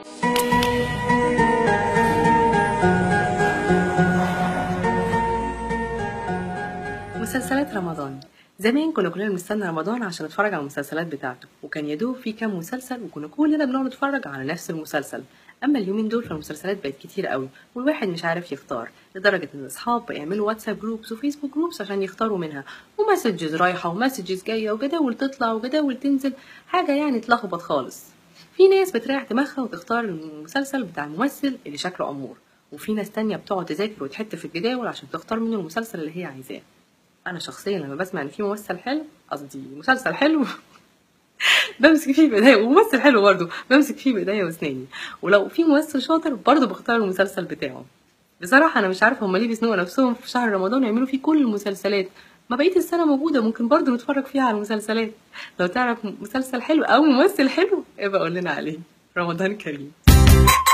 مسلسلات رمضان زمان كنا كلنا بنستنى رمضان عشان نتفرج على المسلسلات بتاعته وكان يدوب في كام مسلسل وكنا كلنا بنقعد نتفرج على نفس المسلسل اما اليومين دول فالمسلسلات بقت كتير قوي والواحد مش عارف يختار لدرجه ان الاصحاب بيعملوا واتساب جروبس وفيسبوك جروبس عشان يختاروا منها ومسجز رايحه ومسجز جايه وجداول تطلع وجداول تنزل حاجه يعني تلخبط خالص في ناس بتريح دماغها وتختار المسلسل بتاع الممثل اللي شكله امور وفي ناس تانية بتقعد تذاكر وتحت في الجداول عشان تختار منه المسلسل اللي هي عايزاه انا شخصيا لما بسمع ان في ممثل حلو قصدي مسلسل حلو بمسك فيه بايديا وممثل حلو برضه بمسك فيه بايديا واسناني ولو في ممثل شاطر برضه بختار المسلسل بتاعه بصراحه انا مش عارفه هما ليه بيزنقوا نفسهم في شهر رمضان يعملوا فيه كل المسلسلات ما بقيه السنه موجوده ممكن برضه نتفرج فيها على المسلسلات لو تعرف مسلسل حلو او ممثل حلو ابقى قول لنا عليه رمضان كريم